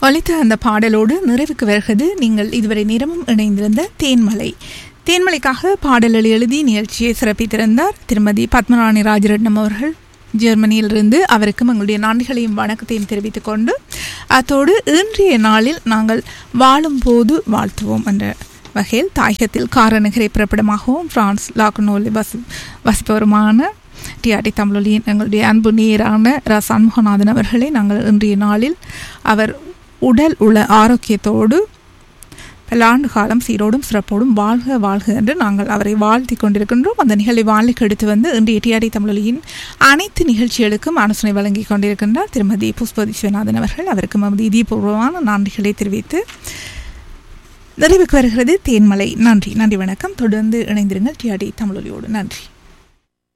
ஒலித்த அந்த பாடலோடு நிறைவுக்கு வருகிறது நீங்கள் இதுவரை நேரமும் இணைந்திருந்த தேன்மலை தேன்மலைக்காக பாடல்கள் எழுதி நிகழ்ச்சியை சிறப்பித்திருந்தார் திருமதி பத்மராணி ராஜரட்னம் அவர்கள் ஜெர்மனியிலிருந்து அவருக்கும் எங்களுடைய நன்றிகளையும் வணக்கத்தையும் தெரிவித்துக் கொண்டு அத்தோடு இன்றைய நாளில் நாங்கள் வாழும் போது வாழ்த்துவோம் என்ற வகையில் தாயகத்தில் காரநகரை பிறப்பிடமாகவும் பிரான்ஸ் லாக்னோவில் வசி வசிப்பவருமான டிஆர்டி தமிழொலியின் எங்களுடைய அன்பு நேரான ர சண்முகநாதன் அவர்களை நாங்கள் இன்றைய நாளில் அவர் உடல் உள்ள ஆரோக்கியத்தோடு பல ஆண்டு காலம் சீரோடும் சிறப்போடும் வாழ்க வாழ்க என்று நாங்கள் அவரை வாழ்த்தி கொண்டிருக்கின்றோம் அந்த நிகழ்வை வாழ்க்கைக்கு எடுத்து வந்து இன்றைய டிஆர்டி தமிழொலியின் அனைத்து நிகழ்ச்சிகளுக்கும் ஆலோசனை வழங்கி கொண்டிருக்கின்றார் திருமதி புஷ்பதி சிவநாதன் அவர்கள் அவருக்கு நமது இதயபூர்வமான நன்றிகளை தெரிவித்து நிறைவுக்கு வருகிறது தேன்மலை நன்றி நன்றி வணக்கம் தொடர்ந்து இணைந்திருங்கள் டிஆர்டி தமிழொலியோடு நன்றி